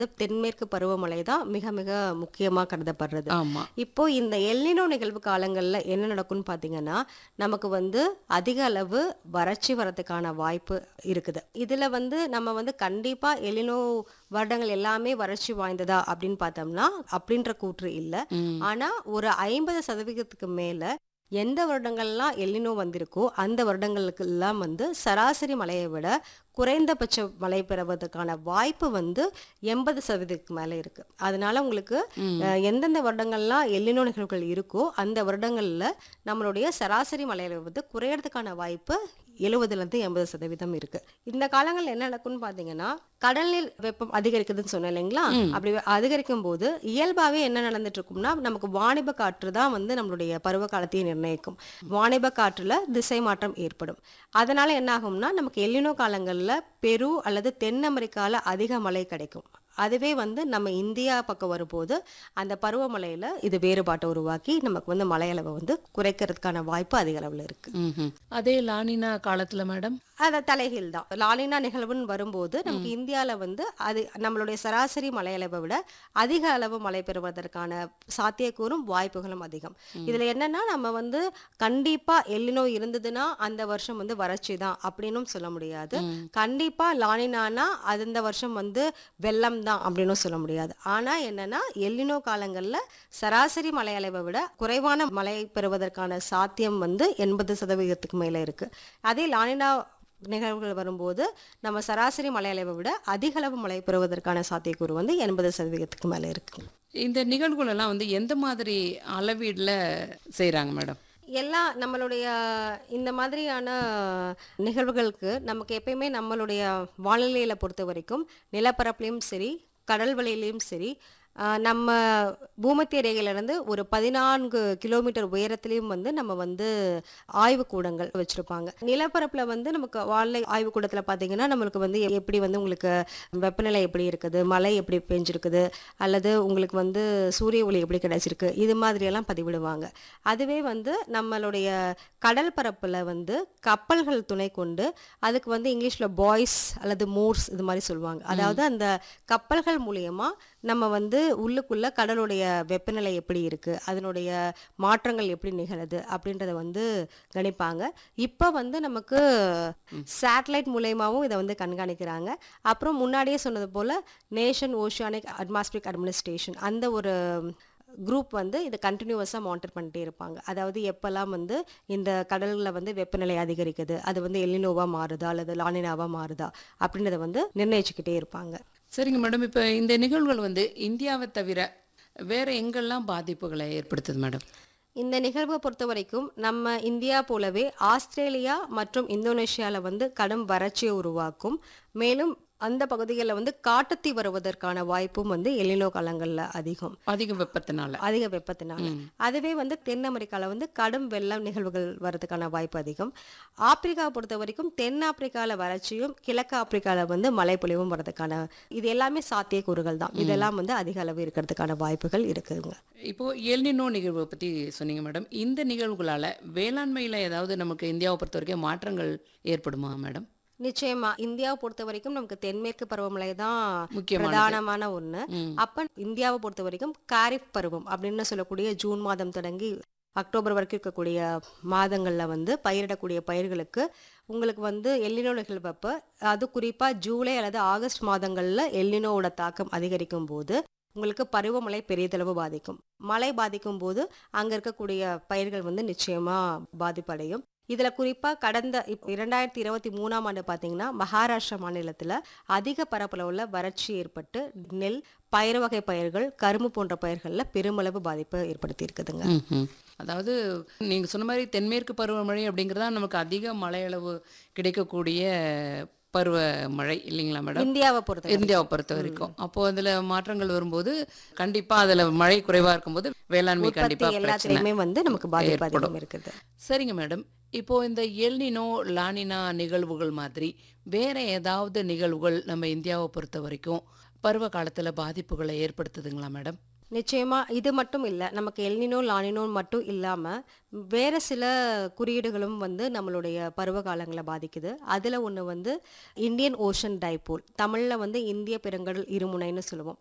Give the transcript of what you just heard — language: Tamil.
தென்மேற்கு பருவமழை தான் மிக மிக முக்கியமா கருதப்படுறது ஆமா இப்போ இந்த எல்னினோ நிகழ்வு காலங்கள்ல என்ன நடக்கும்னு பாத்தீங்கன்னா நமக்கு வந்து அதிக அளவு வறட்சி வரதுக்கான வாய்ப்பு இருக்குது இதுல வந்து நம்ம வந்து கண்டிப்பா எல்லினோ வருடங்கள் எல்லாமே வறட்சி வாய்ந்ததா அப்படின்னு பார்த்தோம்னா அப்படின்ற கூற்று இல்ல ம். ஆனா ஒரு ஐம்பது சதவீதத்துக்கு மேல எந்த வருடங்கள்லாம் எல்லினோ வந்திருக்கோ அந்த வருடங்களுக்கு எல்லாம் வந்து சராசரி மழையை விட குறைந்தபட்ச மழை பெறுவதற்கான வாய்ப்பு வந்து எண்பது சதவீதத்துக்கு மேலே இருக்கு அதனால உங்களுக்கு அஹ், எந்தெந்த வருடங்கள்லாம் எல்லினோ நிகழ்வுகள் இருக்கோ அந்த வருடங்கள்ல நம்மளுடைய சராசரி மழையில வந்து குறையறதுக்கான வாய்ப்பு எழுபதுலேருந்து எண்பது சதவீதம் இருக்கு இந்த காலங்கள்ல என்ன நடக்கும்னு பார்த்தீங்கன்னா கடல் நீர் வெப்பம் அதிகரிக்குதுன்னு சொன்னேன் இல்லைங்களா அப்படி அதிகரிக்கும் போது இயல்பாகவே என்ன நடந்துட்டு இருக்கும்னா நமக்கு வாணிப காற்று தான் வந்து நம்மளுடைய பருவ காலத்தையும் நிர்ணயிக்கும் வாணிப காற்றுல திசை மாற்றம் ஏற்படும் அதனால என்ன ஆகும்னா நமக்கு எல்லினோ காலங்கள்ல பெரு அல்லது தென் அமெரிக்கால அதிக மழை கிடைக்கும் அதுவே வந்து நம்ம இந்தியா பக்கம் வரும்போது அந்த பருவமழையில இது வேறுபாட்டை உருவாக்கி நமக்கு வந்து மழை அளவை வந்து குறைக்கிறதுக்கான வாய்ப்பு அதிக அளவில் இருக்கு ம்ஹும். அதே லானினா காலத்துல மேடம் அது தலைகீழ் தான் லாலினா நிகழ்வுன்னு வரும்போது நமக்கு இந்தியாவில் வந்து அது நம்மளுடைய சராசரி மழையளவை விட அதிக அளவு மழை பெறுவதற்கான சாத்தியக்கூறும் வாய்ப்புகளும் அதிகம் இதுல என்னன்னா நம்ம வந்து கண்டிப்பா எல்லினோ இருந்ததுன்னா அந்த வருஷம் வந்து வறட்சி தான் அப்படின்னும் சொல்ல முடியாது கண்டிப்பா லானினானா அது இந்த வருஷம் வந்து வெள்ளம் தான் அப்படின்னும் சொல்ல முடியாது ஆனா என்னன்னா எல்லினோ காலங்கள்ல சராசரி மழை அளவை விட குறைவான மழை பெறுவதற்கான சாத்தியம் வந்து எண்பது சதவீதத்துக்கு மேல இருக்கு அதே லானினா நிகழ்வுகள் வரும்போது நம்ம சராசரி மழை அளவை விட அதிக அளவு மழை பெறுவதற்கான சாத்தியக்கூறு வந்து எண்பது சதவீதத்துக்கு மேல இருக்கு இந்த நிகழ்வுகள் எல்லாம் வந்து எந்த மாதிரி அளவீடுல செய்றாங்க மேடம் எல்லா நம்மளுடைய இந்த மாதிரியான நிகழ்வுகளுக்கு நமக்கு எப்பயுமே நம்மளுடைய வானிலையில பொறுத்த வரைக்கும் நிலப்பரப்புலையும் சரி கடல் வழியிலையும் சரி ஆஹ் நம்ம பூமத்திய ரேகையிலிருந்து ஒரு பதினான்கு கிலோமீட்டர் உயரத்துலையும் வந்து நம்ம வந்து ஆய்வுக்கூடங்கள் வச்சிருப்பாங்க நிலப்பரப்புல வந்து நமக்கு வானிலை ஆய்வுக்கூடத்துல பார்த்தீங்கன்னா நம்மளுக்கு வந்து எப்படி வந்து உங்களுக்கு வெப்பநிலை எப்படி இருக்குது மழை எப்படி பெஞ்சிருக்குது அல்லது உங்களுக்கு வந்து சூரிய ஒளி எப்படி கிடைச்சிருக்கு இது மாதிரியெல்லாம் பதிவிடுவாங்க அதுவே வந்து நம்மளுடைய கடல் பரப்புல வந்து கப்பல்கள் துணை கொண்டு அதுக்கு வந்து இங்கிலீஷ்ல பாய்ஸ் அல்லது மூர்ஸ் இது மாதிரி சொல்லுவாங்க அதாவது அந்த கப்பல்கள் மூலியமா நம்ம வந்து உள்ளுக்குள்ள கடலுடைய வெப்பநிலை எப்படி இருக்கு அதனுடைய மாற்றங்கள் எப்படி நிகழுது அப்படின்றத வந்து கணிப்பாங்க இப்போ வந்து நமக்கு சேட்டலைட் மூலயமாவும் இதை வந்து கண்காணிக்கிறாங்க அப்புறம் முன்னாடியே சொன்னது போல நேஷன் ஓஷியானிக் அட்மாஸ்பிரிக் அட்மினிஸ்ட்ரேஷன் அந்த ஒரு குரூப் வந்து இதை கண்டினியூவஸாக மானிட்டர் பண்ணிட்டே இருப்பாங்க அதாவது எப்போல்லாம் வந்து இந்த கடல்களில் வந்து வெப்பநிலை அதிகரிக்குது அது வந்து எல்லினோவா மாறுதா அல்லது லானினாவா மாறுதா அப்படின்றத வந்து நிர்ணயிச்சுக்கிட்டே இருப்பாங்க சரிங்க மேடம் இப்போ இந்த நிகழ்வுகள் வந்து இந்தியாவை தவிர வேற எங்கெல்லாம் பாதிப்புகளை ஏற்படுத்துது மேடம் இந்த நிகழ்வை பொறுத்த வரைக்கும் நம்ம இந்தியா போலவே ஆஸ்திரேலியா மற்றும் இந்தோனேஷியாவில் வந்து கடும் வறட்சியை உருவாக்கும் மேலும் அந்த பகுதிகளில் வந்து காட்டுத்தீ வருவதற்கான வாய்ப்பும் வந்து எல்லினோ காலங்களில் அதிகம் அதிக வெப்பத்தினால அதிக வெப்பத்தினால அதுவே வந்து தென் அமெரிக்காவில் வந்து கடும் வெள்ளம் நிகழ்வுகள் வரதுக்கான வாய்ப்பு அதிகம் ஆப்பிரிக்காவை பொறுத்த வரைக்கும் தென் ஆப்பிரிக்காவில் வறட்சியும் கிழக்கு ஆப்பிரிக்காவில் வந்து மழைப்பொழிவும் வரதுக்கான இது எல்லாமே சாத்தியக்கூறுகள் தான் இதெல்லாம் வந்து அதிக அளவு இருக்கிறதுக்கான வாய்ப்புகள் இருக்குதுங்க இப்போ எல்னினோ நிகழ்வை பத்தி சொன்னீங்க மேடம் இந்த நிகழ்வுகளால வேளாண்மையில ஏதாவது நமக்கு இந்தியாவை பொறுத்த வரைக்கும் மாற்றங்கள் ஏற்படுமா மேடம் நிச்சயமா இந்தியாவை பொறுத்த வரைக்கும் நமக்கு தென்மேற்கு பருவமழை தான் முக்கியமானது. பிரதானமான ஒண்ணு அப்ப இந்தியாவை பொறுத்த வரைக்கும் காரிஃப் பருவம் அப்படின்னு சொல்லக்கூடிய ஜூன் மாதம் தொடங்கி அக்டோபர் வரைக்கும் இருக்கக்கூடிய மாதங்கள்ல வந்து பயிரிடக்கூடிய பயிர்களுக்கு உங்களுக்கு வந்து எல்லினோ நிகழ்வப்ப அது குறிப்பா ஜூலை அல்லது ஆகஸ்ட் மாதங்கள்ல எல்லினோவோட தாக்கம் அதிகரிக்கும் போது உங்களுக்கு பருவமழை பெரியதளவு பாதிக்கும் மழை பாதிக்கும் போது அங்க இருக்கக்கூடிய பயிர்கள் வந்து நிச்சயமா பாதிப்படையும் இதுல குறிப்பா கடந்த இப்ப இரண்டாயிரத்தி இருபத்தி மூணாம் ஆண்டு பாத்தீங்கன்னா மகாராஷ்டிரா மாநிலத்துல அதிக பரப்பளவுல வறட்சி ஏற்பட்டு நெல் பயிர் வகை பயிர்கள் கரும்பு போன்ற பயிர்கள்ல பெருமளவு பாதிப்பை ஏற்படுத்தி இருக்குதுங்க ம்ஹும். அதாவது நீங்க சொன்ன மாதிரி தென்மேற்கு பருவமழை அப்படிங்கிறதா நமக்கு அதிக மழையளவு கிடைக்கக்கூடிய பருவமழை இல்லைங்களா மேடம் இந்தியாவை பொறுத்த இந்தியாவை பொறுத்த வரைக்கும் அப்போ அதுல மாற்றங்கள் வரும்போது கண்டிப்பா அதுல மழை குறைவா இருக்கும்போது வேளாண்மை கண்டிப்பா உற்பத்தி பிரச்சனை எல்லாத்துலயுமே வந்து நமக்கு பாதிப்பு ஏற்படும். அதிகம் இருக்குது சரிங்க மேடம் இப்போ இந்த எல்னினோ லானினா நிகழ்வுகள் மாதிரி வேற ஏதாவது நிகழ்வுகள் நம்ம இந்தியாவை பொறுத்த வரைக்கும் பருவ காலத்துல பாதிப்புகளை ஏற்படுத்துதுங்களா மேடம் நிச்சயமா இது மட்டும் இல்லை நமக்கு எல்னினோ லானினோ மட்டும் இல்லாமல் வேறு சில குறியீடுகளும் வந்து நம்மளுடைய பருவ காலங்களை பாதிக்குது அதில் ஒன்று வந்து இந்தியன் ஓஷன் டைபோல் தமிழில் வந்து இந்திய பெருங்கடல் இருமுனைன்னு சொல்லுவோம்